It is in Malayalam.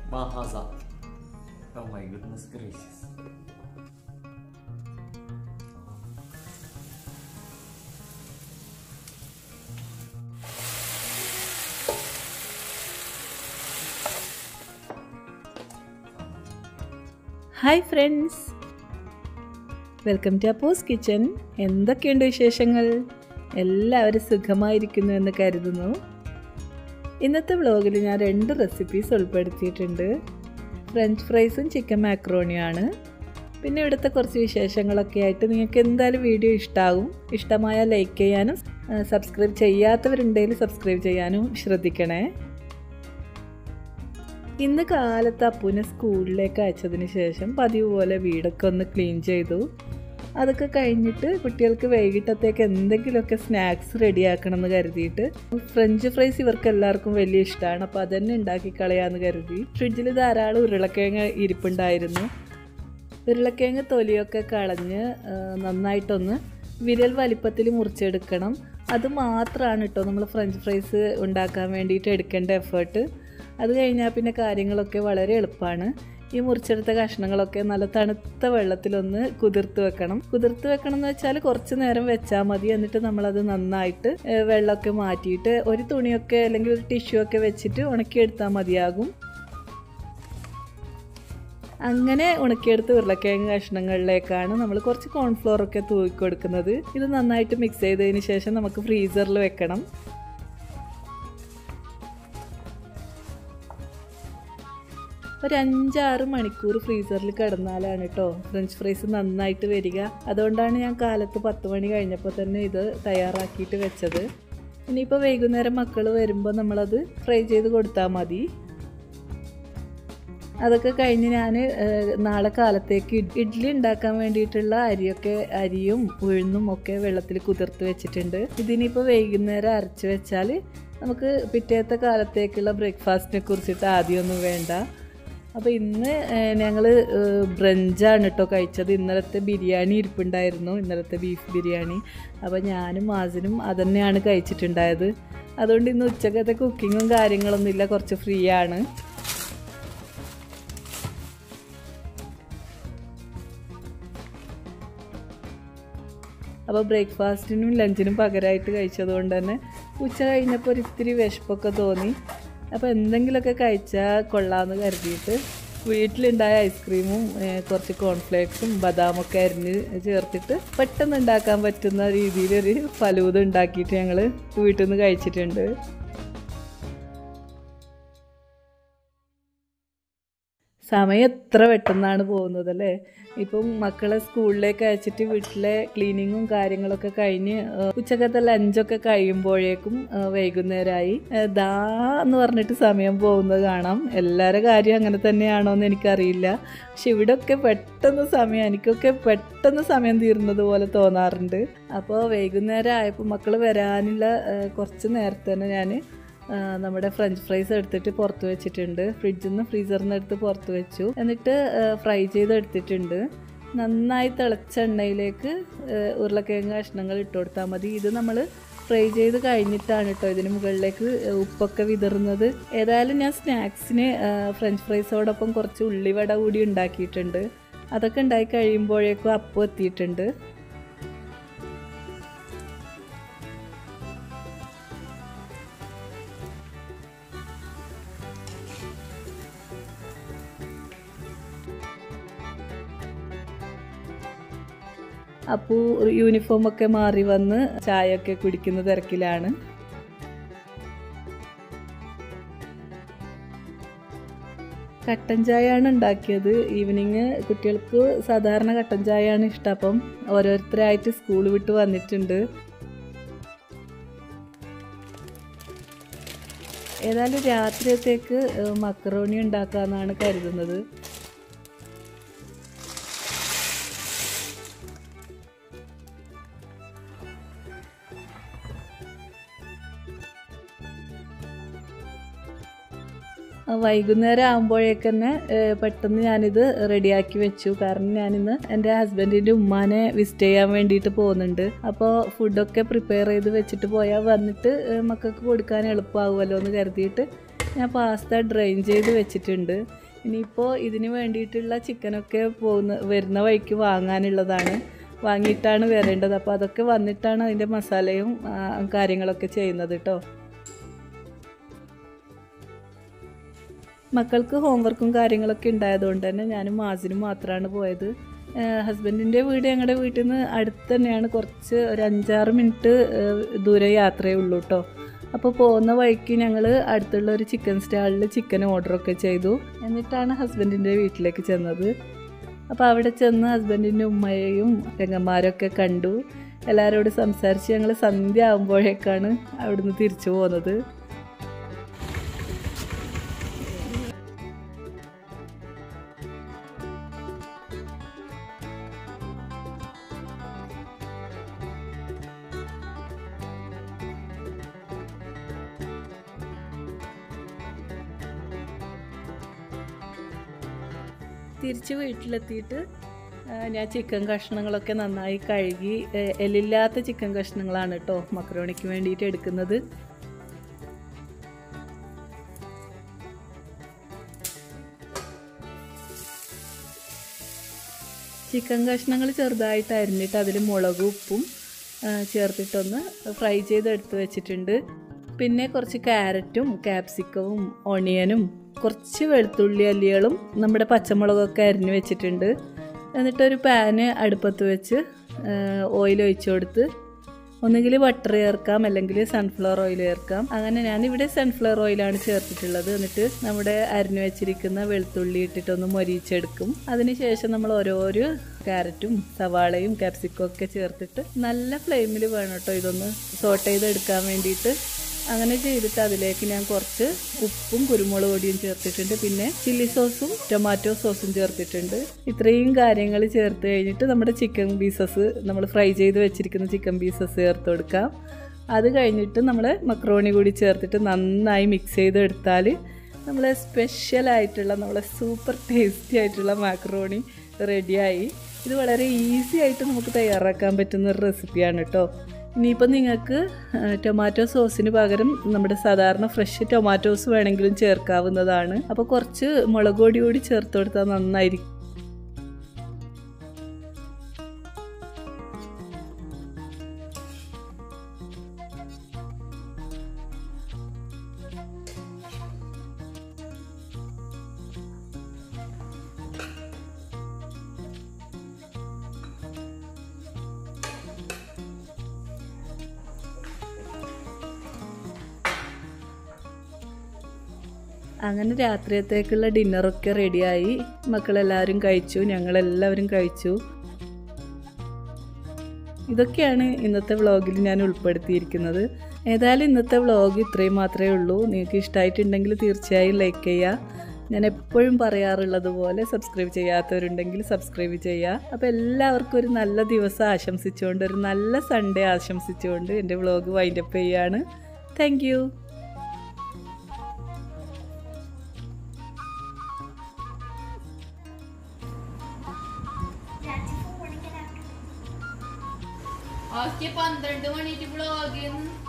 Mahaza. Oh my goodness gracious. Hi friends welcome to Appos kitchen എന്തൊക്കെയുണ്ട് വിശേഷങ്ങൾ എല്ലാവരും സുഖമായിരിക്കുന്നു എന്ന് കരുതുന്നു ഇന്നത്തെ വ്ളോഗിൽ ഞാൻ രണ്ട് റെസിപ്പീസ് ഉൾപ്പെടുത്തിയിട്ടുണ്ട് ഫ്രഞ്ച് ഫ്രൈസും ചിക്കൻ മാക്രോണിയാണ് പിന്നെ ഇവിടുത്തെ കുറച്ച് വിശേഷങ്ങളൊക്കെ ആയിട്ട് നിങ്ങൾക്ക് എന്തായാലും വീഡിയോ ഇഷ്ടമാകും ഇഷ്ടമായ ലൈക്ക് ചെയ്യാനും സബ്സ്ക്രൈബ് ചെയ്യാത്തവരുണ്ടെങ്കിൽ സബ്സ്ക്രൈബ് ചെയ്യാനും ശ്രദ്ധിക്കണേ ഇന്ന് കാലത്ത് അപ്പുവിനെ സ്കൂളിലേക്ക് അയച്ചതിന് ശേഷം പതിവ് പോലെ വീടൊക്കെ ഒന്ന് ക്ലീൻ ചെയ്തു അതൊക്കെ കഴിഞ്ഞിട്ട് കുട്ടികൾക്ക് വൈകിട്ടത്തേക്ക് എന്തെങ്കിലുമൊക്കെ സ്നാക്സ് റെഡിയാക്കണം എന്ന് കരുതിയിട്ട് ഫ്രഞ്ച് ഫ്രൈസ് ഇവർക്ക് എല്ലാവർക്കും വലിയ ഇഷ്ടമാണ് അപ്പോൾ അതന്നെ ഉണ്ടാക്കി കളയാന്ന് കരുതി ഫ്രിഡ്ജിൽ ധാരാളം ഉരുളക്കിഴങ്ങ് ഇരിപ്പുണ്ടായിരുന്നു ഉരുളക്കിഴങ്ങ് തൊലിയൊക്കെ കളഞ്ഞ് നന്നായിട്ടൊന്ന് വിരൽ വലിപ്പത്തിൽ മുറിച്ചെടുക്കണം അത് മാത്രമാണ് കേട്ടോ നമ്മൾ ഫ്രഞ്ച് ഫ്രൈസ് ഉണ്ടാക്കാൻ വേണ്ടിയിട്ട് എടുക്കേണ്ട എഫേർട്ട് അത് കഴിഞ്ഞാൽ പിന്നെ കാര്യങ്ങളൊക്കെ വളരെ എളുപ്പമാണ് ഈ മുറിച്ചെടുത്ത കഷ്ണങ്ങളൊക്കെ നല്ല തണുത്ത വെള്ളത്തിലൊന്ന് കുതിർത്ത് വെക്കണം കുതിർത്ത് വെക്കണം എന്ന് വെച്ചാൽ കുറച്ച് നേരം വെച്ചാൽ മതി എന്നിട്ട് നമ്മളത് നന്നായിട്ട് വെള്ളമൊക്കെ മാറ്റിയിട്ട് ഒരു തുണിയൊക്കെ അല്ലെങ്കിൽ ഒരു ടിഷ്യൂ ഒക്കെ വെച്ചിട്ട് ഉണക്കിയെടുത്താൽ മതിയാകും അങ്ങനെ ഉണക്കിയെടുത്ത ഉരുളക്കിഴങ്ങ് കഷ്ണങ്ങളിലേക്കാണ് നമ്മൾ കുറച്ച് കോൺഫ്ലോർ ഒക്കെ തൂക്കി കൊടുക്കുന്നത് ഇത് നന്നായിട്ട് മിക്സ് ചെയ്തതിന് ശേഷം നമുക്ക് ഫ്രീസറിൽ വെക്കണം ഒരു അഞ്ചാറ് മണിക്കൂർ ഫ്രീസറിൽ കിടന്നാലാണ് കേട്ടോ ഫ്രഞ്ച് ഫ്രൈസ് നന്നായിട്ട് വരിക അതുകൊണ്ടാണ് ഞാൻ കാലത്ത് പത്ത് മണി കഴിഞ്ഞപ്പോൾ തന്നെ ഇത് തയ്യാറാക്കിയിട്ട് വെച്ചത് ഇനിയിപ്പോൾ വൈകുന്നേരം മക്കൾ വരുമ്പോൾ നമ്മളത് ഫ്രൈ ചെയ്ത് കൊടുത്താൽ മതി അതൊക്കെ കഴിഞ്ഞ് ഞാൻ നാളെ കാലത്തേക്ക് ഇഡ്ഡലി ഉണ്ടാക്കാൻ വേണ്ടിയിട്ടുള്ള അരിയൊക്കെ അരിയും ഉഴുന്നും ഒക്കെ വെള്ളത്തിൽ കുതിർത്ത് വെച്ചിട്ടുണ്ട് ഇതിനിപ്പോൾ വൈകുന്നേരം അരച്ച് വെച്ചാൽ നമുക്ക് പിറ്റേത്തെ കാലത്തേക്കുള്ള ബ്രേക്ക്ഫാസ്റ്റിനെ കുറിച്ചിട്ട് ആദ്യമൊന്നും വേണ്ട അപ്പോൾ ഇന്ന് ഞങ്ങൾ ബ്രഞ്ചാണ് കേട്ടോ കഴിച്ചത് ഇന്നലത്തെ ബിരിയാണി ഇരിപ്പുണ്ടായിരുന്നു ഇന്നലത്തെ ബീഫ് ബിരിയാണി അപ്പോൾ ഞാനും മാസിനും അതന്നെയാണ് കഴിച്ചിട്ടുണ്ടായത് അതുകൊണ്ട് ഇന്ന് ഉച്ചക്കത്തെ കുക്കിങ്ങും കാര്യങ്ങളൊന്നുമില്ല കുറച്ച് ഫ്രീ ആണ് അപ്പോൾ ബ്രേക്ക്ഫാസ്റ്റിനും ലഞ്ചിനും പകരമായിട്ട് കഴിച്ചതുകൊണ്ട് തന്നെ ഉച്ച കഴിഞ്ഞപ്പോൾ ഒരു ഇത്തിരി വിശപ്പൊക്കെ തോന്നി അപ്പോൾ എന്തെങ്കിലുമൊക്കെ കഴിച്ചാൽ കൊള്ളാമെന്ന് കരുതിയിട്ട് വീട്ടിലുണ്ടായ ഐസ്ക്രീമും കുറച്ച് കോൺഫ്ലേക്സും ബദാമൊക്കെ അരിഞ്ഞ് ചേർത്തിട്ട് പെട്ടെന്ന് ഉണ്ടാക്കാൻ പറ്റുന്ന രീതിയിലൊരു ഫലൂത ഉണ്ടാക്കിയിട്ട് ഞങ്ങൾ വീട്ടിൽ നിന്ന് കഴിച്ചിട്ടുണ്ട് സമയം എത്ര പെട്ടെന്നാണ് പോകുന്നത് അല്ലേ ഇപ്പം മക്കളെ സ്കൂളിലേക്ക് അയച്ചിട്ട് വീട്ടിലെ ക്ലീനിങ്ങും കാര്യങ്ങളൊക്കെ കഴിഞ്ഞ് ഉച്ചക്കത്തെ ലഞ്ചൊക്കെ കഴിയുമ്പോഴേക്കും വൈകുന്നേരമായി ദാ എന്ന് പറഞ്ഞിട്ട് സമയം പോകുന്നത് കാണാം എല്ലാവരുടെ കാര്യം അങ്ങനെ തന്നെയാണോ എന്ന് എനിക്കറിയില്ല പക്ഷെ ഇവിടെയൊക്കെ പെട്ടെന്ന് സമയം എനിക്കൊക്കെ പെട്ടെന്ന് സമയം തീർന്നത് പോലെ തോന്നാറുണ്ട് അപ്പോൾ വൈകുന്നേരം ആയപ്പോൾ മക്കൾ വരാനുള്ള കുറച്ച് നേരത്തെ തന്നെ ഞാൻ നമ്മുടെ ഫ്രഞ്ച് ഫ്രൈസ് എടുത്തിട്ട് പുറത്ത് വെച്ചിട്ടുണ്ട് ഫ്രിഡ്ജിൽ നിന്ന് ഫ്രീസറിൽ നിന്ന് എടുത്ത് പുറത്ത് വെച്ചു എന്നിട്ട് ഫ്രൈ ചെയ്ത് എടുത്തിട്ടുണ്ട് നന്നായി തിളച്ച എണ്ണയിലേക്ക് ഉരുളക്കിഴങ്ങ് കഷ്ണങ്ങൾ ഇട്ട് കൊടുത്താൽ മതി ഇത് നമ്മൾ ഫ്രൈ ചെയ്ത് കഴിഞ്ഞിട്ടാണ് കേട്ടോ ഇതിന് മുകളിലേക്ക് ഉപ്പൊക്കെ വിതറുന്നത് ഏതായാലും ഞാൻ സ്നാക്സിന് ഫ്രഞ്ച് ഫ്രൈസോടൊപ്പം കുറച്ച് ഉള്ളിവട കൂടി ഉണ്ടാക്കിയിട്ടുണ്ട് അതൊക്കെ ഉണ്ടാക്കി കഴിയുമ്പോഴേക്കും അപ്പം എത്തിയിട്ടുണ്ട് അപ്പു യൂണിഫോമൊക്കെ മാറി വന്ന് ചായയൊക്കെ കുടിക്കുന്ന തിരക്കിലാണ് കട്ടൻ ചായയാണ് ഉണ്ടാക്കിയത് ഈവനിങ് കുട്ടികൾക്ക് സാധാരണ കട്ടൻ ചായയാണ് ഇഷ്ടം അപ്പം ഓരോരുത്തരായിട്ട് സ്കൂൾ വിട്ട് വന്നിട്ടുണ്ട് ഏതായാലും രാത്രിയത്തേക്ക് മക്കറോണി ഉണ്ടാക്കാമെന്നാണ് കരുതുന്നത് വൈകുന്നേരം ആകുമ്പോഴേക്ക് തന്നെ പെട്ടെന്ന് ഞാനിത് റെഡിയാക്കി വെച്ചു കാരണം ഞാനിന്ന് എൻ്റെ ഹസ്ബൻഡിൻ്റെ ഉമ്മാനെ വിസിറ്റ് ചെയ്യാൻ വേണ്ടിയിട്ട് പോകുന്നുണ്ട് അപ്പോൾ ഫുഡൊക്കെ പ്രിപ്പയർ ചെയ്ത് വെച്ചിട്ട് പോയാൽ വന്നിട്ട് മക്കൾക്ക് കൊടുക്കാൻ എളുപ്പമാകുമല്ലോ എന്ന് കരുതിയിട്ട് ഞാൻ പാസ്ത ഡ്രെയിൻ ചെയ്ത് വെച്ചിട്ടുണ്ട് ഇനിയിപ്പോൾ ഇതിന് വേണ്ടിയിട്ടുള്ള ചിക്കനൊക്കെ പോകുന്ന വരുന്ന വഴിക്ക് വാങ്ങാനുള്ളതാണ് വാങ്ങിയിട്ടാണ് വരേണ്ടത് അപ്പോൾ അതൊക്കെ വന്നിട്ടാണ് അതിൻ്റെ മസാലയും ആ, കാര്യങ്ങളൊക്കെ ചെയ്യുന്നത് കേട്ടോ മക്കൾക്ക് ഹോംവർക്കും കാര്യങ്ങളൊക്കെ ഉണ്ടായതുകൊണ്ട് തന്നെ ഞാനും മാസിനും മാത്രമാണ് പോയത് ഹസ്ബൻഡിൻ്റെ വീട് ഞങ്ങളുടെ വീട്ടിൽ നിന്ന് അടുത്ത് തന്നെയാണ് കുറച്ച് ഒരു അഞ്ചാറ് മിനിറ്റ് ഏഹ്, ദൂരെ യാത്രയേ ഉള്ളൂ കേട്ടോ അപ്പോൾ പോകുന്ന വഴിക്ക് ഞങ്ങൾ അടുത്തുള്ള ഒരു ചിക്കൻ സ്റ്റാളിൽ ചിക്കൻ ഓർഡറൊക്കെ ചെയ്തു എന്നിട്ടാണ് ഹസ്ബൻഡിൻ്റെ വീട്ടിലേക്ക് ചെന്നത് അപ്പോൾ അവിടെ ചെന്ന് ഹസ്ബൻഡിൻ്റെ ഉമ്മയെയും പെങ്ങന്മാരൊക്കെ കണ്ടു എല്ലാവരോടും സംസാരിച്ച് ഞങ്ങൾ സന്ധ്യ ആകുമ്പോഴേക്കാണ് അവിടുന്ന് തിരിച്ചു പോകുന്നത് തിരിച്ച് വീട്ടിലെത്തിയിട്ട് ആ, ഞാൻ ചിക്കൻ കഷ്ണങ്ങളൊക്കെ നന്നായി കഴുകി ഏ, എല്ലില്ലാത്ത ചിക്കൻ കഷ്ണങ്ങളാണ് കേട്ടോ മക്രോണിക്ക് വേണ്ടിയിട്ട് എടുക്കുന്നത് ചിക്കൻ കഷ്ണങ്ങൾ ചെറുതായിട്ട് അരിഞ്ഞിട്ട് അതിൽ മുളകും ഉപ്പും ആ, ചേർത്തിട്ടൊന്ന് ഫ്രൈ ചെയ്തെടുത്ത് വെച്ചിട്ടുണ്ട് പിന്നെ കുറച്ച് ക്യാരറ്റും ക്യാപ്സിക്കവും ഓണിയനും കുറച്ച് വെളുത്തുള്ളി അല്ലികളും നമ്മുടെ പച്ചമുളകൊക്കെ അരിഞ്ഞ് വെച്ചിട്ടുണ്ട് എന്നിട്ടൊരു പാന് അടുപ്പത്ത് വെച്ച് ഓയിൽ ഒഴിച്ചു കൊടുത്ത് ഒന്നുകിൽ ബട്ടർ ചേർക്കാം അല്ലെങ്കിൽ സൺഫ്ലവർ ഓയിൽ ചേർക്കാം അങ്ങനെ ഞാനിവിടെ സൺഫ്ലവർ ഓയിലാണ് ചേർത്തിട്ടുള്ളത് എന്നിട്ട് നമ്മുടെ അരിഞ്ഞു വെച്ചിരിക്കുന്ന വെളുത്തുള്ളി ഇട്ടിട്ടൊന്ന് മൊരിയിച്ചെടുക്കും അതിനുശേഷം നമ്മൾ ഓരോരോ ക്യാരറ്റും സവാളയും ക്യാപ്സിക്കും ഒക്കെ ചേർത്തിട്ട് നല്ല ഫ്ലെയിമിൽ വേണം കേട്ടോ ഇതൊന്ന് സോട്ട് ചെയ്തെടുക്കാൻ വേണ്ടിയിട്ട് അങ്ങനെ ചെയ്തിട്ട് അതിലേക്ക് ഞാൻ കുറച്ച് ഉപ്പും കുരുമുളക് പൊടിയും ചേർത്തിട്ടുണ്ട് പിന്നെ ചില്ലി സോസും ടൊമാറ്റോ സോസും ചേർത്തിട്ടുണ്ട് ഇത്രയും കാര്യങ്ങൾ ചേർത്ത് കഴിഞ്ഞിട്ട് നമ്മുടെ ചിക്കൻ പീസസ് നമ്മൾ ഫ്രൈ ചെയ്ത് വെച്ചിരിക്കുന്ന ചിക്കൻ പീസസ് ചേർത്ത് കൊടുക്കാം അത് കഴിഞ്ഞിട്ട് നമ്മൾ മക്രോണി കൂടി ചേർത്തിട്ട് നന്നായി മിക്സ് ചെയ്തെടുത്താൽ നമ്മളെ സ്പെഷ്യലായിട്ടുള്ള നമ്മളെ സൂപ്പർ ടേസ്റ്റി ആയിട്ടുള്ള മാക്രോണി റെഡിയായി ഇത് വളരെ ഈസി ആയിട്ട് നമുക്ക് തയ്യാറാക്കാൻ പറ്റുന്ന ഒരു റെസിപ്പിയാണ് കേട്ടോ ഇനിയിപ്പോൾ നിങ്ങൾക്ക് ആ, ടൊമാറ്റോ സോസിന് പകരം നമ്മുടെ സാധാരണ ഫ്രഷ് ടൊമാറ്റോസ് വേണമെങ്കിലും ചേർക്കാവുന്നതാണ് അപ്പോൾ കുറച്ച് മുളക് പൊടി കൂടി ചേർത്ത് കൊടുത്താൽ നന്നായിരിക്കും അങ്ങനെ രാത്രിയത്തേക്കുള്ള ഡിന്നറൊക്കെ റെഡിയായി മക്കളെല്ലാവരും കഴിച്ചു ഞങ്ങളെല്ലാവരും കഴിച്ചു ഇതൊക്കെയാണ് ഇന്നത്തെ വ്ളോഗിൽ ഞാൻ ഉൾപ്പെടുത്തിയിരിക്കുന്നത് ഏതായാലും ഇന്നത്തെ വ്ളോഗ് ഇത്രയും മാത്രമേ ഉള്ളൂ നിങ്ങൾക്ക് ഇഷ്ടമായിട്ടുണ്ടെങ്കിൽ തീർച്ചയായും ലൈക്ക് ചെയ്യുക ഞാൻ എപ്പോഴും പറയാറുള്ളത് പോലെ സബ്സ്ക്രൈബ് ചെയ്യാത്തവരുണ്ടെങ്കിൽ സബ്സ്ക്രൈബ് ചെയ്യുക അപ്പോൾ എല്ലാവർക്കും ഒരു നല്ല ദിവസം ആശംസിച്ചുകൊണ്ട് ഒരു നല്ല സൺഡേ ആശംസിച്ചുകൊണ്ട് എൻ്റെ വ്ളോഗ് വൈൻഡപ്പ് ചെയ്യുകയാണ് താങ്ക് യു ആക്കിയ പന്ത്രണ്ട് മണിക്ക് ബ്ലോഗ്